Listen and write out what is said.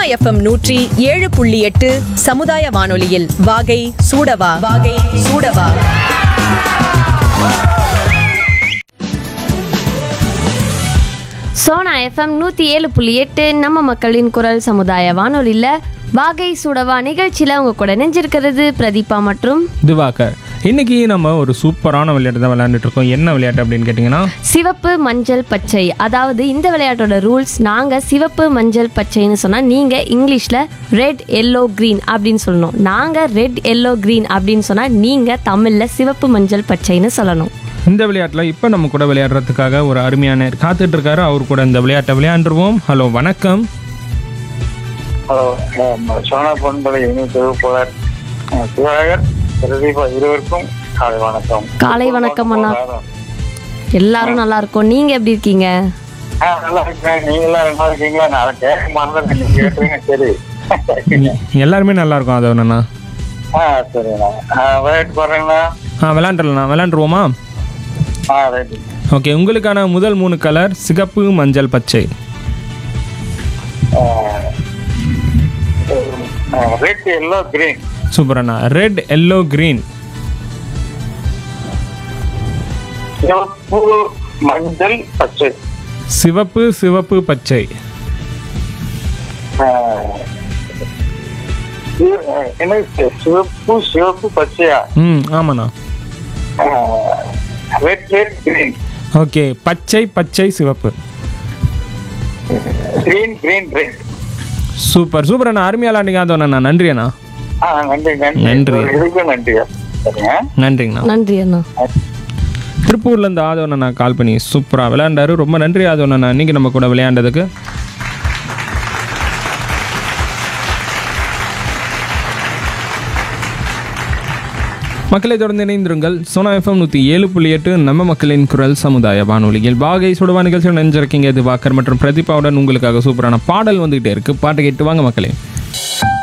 FM நூற்றி ஏழு புள்ளி எட்டு சமுதாய வானொலியில் வாகை சூடவா வாகை சூடவா சோனா எஃப்எம் நூற்றி ஏழு புள்ளி எட்டு நம்ம மக்களின் குரல் சமுதாய வானொலியில் வாகை சுடவா நிகழ்ச்சியில் உங்க கூட நெஞ்சிருக்கிறது பிரதீபா மற்றும் திவாகர் இன்னைக்கு நம்ம ஒரு சூப்பரான விளையாட்டு தான் விளையாண்டுட்டு இருக்கோம் என்ன விளையாட்டு அப்படின்னு கேட்டிங்கன்னா சிவப்பு மஞ்சள் பச்சை அதாவது இந்த விளையாட்டோட ரூல்ஸ் நாங்கள் சிவப்பு மஞ்சள் பச்சைன்னு சொன்னால் நீங்கள் இங்கிலீஷில் ரெட் எல்லோ க்ரீன் அப்படின்னு சொல்லணும் நாங்கள் ரெட் எல்லோ க்ரீன் அப்படின்னு சொன்னால் நீங்கள் தமிழில் சிவப்பு மஞ்சள் பச்சைன்னு சொல்லணும் இந்த விளையாட்டில் இப்போ நம்ம கூட விளையாடுறதுக்காக ஒரு அருமையான காத்துட்டு இருக்காரு அவர் கூட இந்த விளையாட்டை விளையாண்டுருவோம் ஹலோ வணக்கம் ஹலோ சோனா பொன்பலை இணை தொகுப்பாளர் அஹ், சிவராகர் பிரதீபா இருவருக்கும் காலை வணக்கம் காலை வணக்கம் அண்ணா. எல்லாரும் நல்லா இருக்கோம் நீங்கள் எப்படி இருக்கீங்க ஆ, நல்லா இருக்கேன் நீங்களாம் நல்லா இருக்கீங்களா நான் கேட்க மாட்டேன் நீங்க கேட்டுருங்க சரி எல்லாருமே நல்லா இருக்கும் அது ஒன்றுண்ணா ஆ சரிண்ணா ஆ, விளையாட்டு போடுறீங்களா ஆ விளையாண்டுலாம் விளையாண்டுருவோமா ஆ ரைட் ஓகே உங்களுக்கான முதல் மூணு கலர் சிகப்பு மஞ்சள் பச்சை ரெட் எல்லோ கிரீன் சூப்பர் அண்ணா ரெட் எல்லோ கிரீன் சிவப்பு மஞ்சள் பச்சை சிவப்பு சிவப்பு பச்சை ஆ, சிவ- அஹ், என்ன சிவப்பு சிவப்பு பச்சையா ம் ஆமாண்ணா ரெட் ரெட் கிரீன் ஓகே பச்சை பச்சை சிவப்பு green green red super super அண்ணா அருமையாக விளையாண்டிங்க அது ஒன்றா நன்றி அண்ணா ஆ நன்றி நன்றி நன்றி. இதுக்கும் நன்றி சரிங்க நன்றிங்கண்ணா நன்றி அண்ணா திருப்பூர்லேருந்து ஆதவன் அண்ணா கால் பண்ணி சூப்பராக விளையாண்டாரு ரொம்ப நன்றி ஆதவன் அண்ணா இன்னைக்கு நம்ம கூட விளையாண்டதுக்கு மக்களை தொடர்ந்து இணைந்திருங்கள் சோனா எஃப்எம் நூற்றி ஏழு புள்ளி எட்டு நம்ம மக்களின் குரல் சமுதாய வானொலியில் பாகை சுடுவா நிகழ்ச்சியில் நினைஞ்சிருக்கீங்க இது வாக்கர் மற்றும் பிரதீபாவுடன் உங்களுக்காக சூப்பரான பாடல் வந்துகிட்டே இருக்கு பாட்டு கேட்டு வாங்க மக்களே